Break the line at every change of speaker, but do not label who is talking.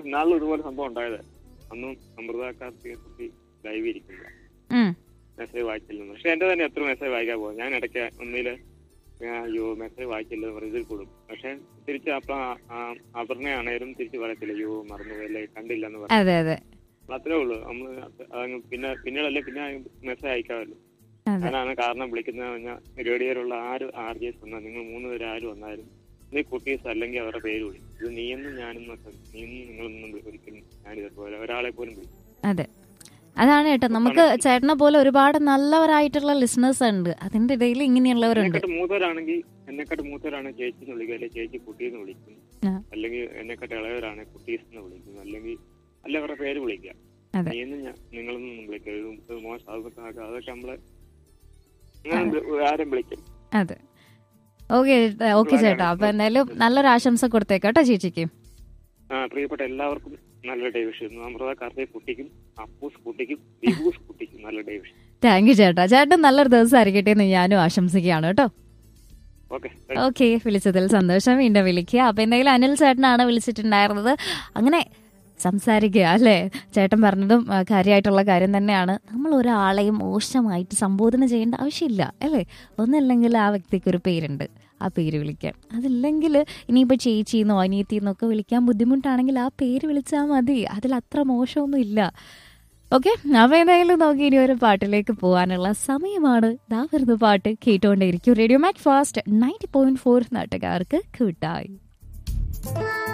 ഇന്നാളും ഇതുപോലെ സംഭവം ഉണ്ടായത് അന്നും അമൃത കാർത്തികയെ കുട്ടി ലൈവ് ഇരിക്കില്ല
ഉം.
മെസ്സേജ് വായിച്ചില്ലെന്ന് പക്ഷെ എന്റെ തന്നെ എത്ര മെസ്സേജ് വായിക്കാൻ പോകും ഞാൻ ഇടയ്ക്ക് ഒന്നില് ഞാൻ അയ്യോ മെസ്സേജ് വായിച്ചില്ലെന്ന് പറഞ്ഞ് ഇതിൽ കൂടും പക്ഷെ തിരിച്ച് അപ്പൊ അപർണയാണേലും തിരിച്ച് പറയത്തില്ല അയ്യോ മറന്നുപോയല്ലേ കണ്ടില്ല എന്ന് പറയും
അതെ അതെ
അത്രേ ഉള്ളൂ നമ്മള് അത് അതങ്ങ് പിന്നെ പിന്നീടല്ലേ പിന്നെ മെസ്സേജ് അയക്കാമല്ലോ
അതെ
ഞാനാണ് കാരണം വിളിക്കുന്നത് പറഞ്ഞാൽ റേഡിയോയിലുള്ള ആര് ആർ ജി എസ് വന്നാൽ നിങ്ങൾ മൂന്ന് പേര് ആര് വന്നാലും നീ കുട്ടീസ് അല്ലെങ്കിൽ അവരുടെ പേര് വിളിക്കും ഇത് നീയെന്നും ഞാനും ഒക്കെ നീയെന്നും നിങ്ങളൊന്നും ഒരിക്കലും ഞാനിതുപോലെ ഒരാളെ പോലും വിളിക്കും
അതെ അതാണ് കേട്ടോ നമുക്ക് ചേട്ടനെ പോലെ ഒരുപാട് നല്ലവരായിട്ടുള്ള ലിസണേഴ്സ് ഉണ്ട് അതിന്റെ ഇടയിൽ ഇങ്ങനെയുള്ളവരുണ്ട്
എന്നെക്കാട്ട് മൂത്തവരാണെങ്കിൽ എന്നെക്കാട്ട് മൂത്തവരാണെങ്കിൽ ചേച്ചി എന്ന് വിളിക്കും അല്ലെങ്കിൽ ചേച്ചി കുട്ടീന്ന് വിളിക്കും
ആ.
അല്ലെങ്കിൽ എന്നെക്കാട്ട് ഇളയവരാണെങ്കിൽ കുട്ടീസ് എന്ന് വിളിക്കും അല്ലെങ്കിൽ അല്ല അവരുടെ പേര് വിളിക്കുക
അതെ.
നീയെന്നും ഞാൻ നിങ്ങളൊന്നും വിളിക്കുക ഇത് ഇത് മോശം അതൊക്കെ ആക്കുക. അതൊക്കെ നമ്മള് അങ്ങനെ വി- ആരും വിളിക്കും
അതെ ഓക്കെ ഓക്കെ ചേട്ടാ അപ്പൊ എന്തായാലും നല്ലൊരു ആശംസ കൊടുത്തേക്കാട്ടോ ചേച്ചിക്ക്
ആ പ്രിയപ്പെട്ട എല്ലാവർക്കും നല്ല ഡേ വിഷയം അമൃത കാർത്തിക കുട്ടിക്കും അപ്പൂസ് കുട്ടിക്കും ബിബൂസ് കുട്ടിക്കും നല്ല ഡേ വിഷയം
താങ്ക് യു ചേട്ടാ ചേട്ടൻ നല്ലൊരു ദിവസം ആയിരിക്കട്ടെ എന്ന് ഞാനും ആശംസിക്കുകയാണ് കേട്ടോ
ഓക്കെ
ഓക്കെ വിളിച്ചതിൽ സന്തോഷം വീണ്ടും വിളിക്കുക അപ്പൊ എന്തെങ്കിലും അനിൽ ചേട്ടനാണ് വിളിച്ചിട്ടുണ്ടായിരുന്നത് അങ്ങനെ സംസാരിക്കുക അല്ലേ ചേട്ടൻ പറഞ്ഞതും ആ, കാര്യമായിട്ടുള്ള കാര്യം തന്നെയാണ് നമ്മൾ ഒരാളെയും മോശമായിട്ട് സംബോധന ചെയ്യേണ്ട ആവശ്യമില്ല അല്ലേ ഒന്നല്ലെങ്കിൽ ആ വ്യക്തിക്ക് ഒരു പേരുണ്ട് ആ പേര് വിളിക്കാൻ അതില്ലെങ്കിൽ ഇനിയിപ്പോൾ ചേച്ചിന്നോ അനിയത്തിന്നോ ഒക്കെ വിളിക്കാൻ ബുദ്ധിമുട്ടാണെങ്കിൽ ആ പേര് വിളിച്ചാൽ മതി അതിൽ അത്ര മോശമൊന്നും ഇല്ല ഓക്കെ അപ്പോൾ എന്തായാലും നോക്കി ഇനി ഒരു പാട്ടിലേക്ക് പോകാനുള്ള സമയമാണ് ദാ വരുന്ന പാട്ട് കേട്ടുകൊണ്ടേയിരിക്കും radio Macfast ninety point four നാട്ടുകാർക്ക് കൂട്ടായി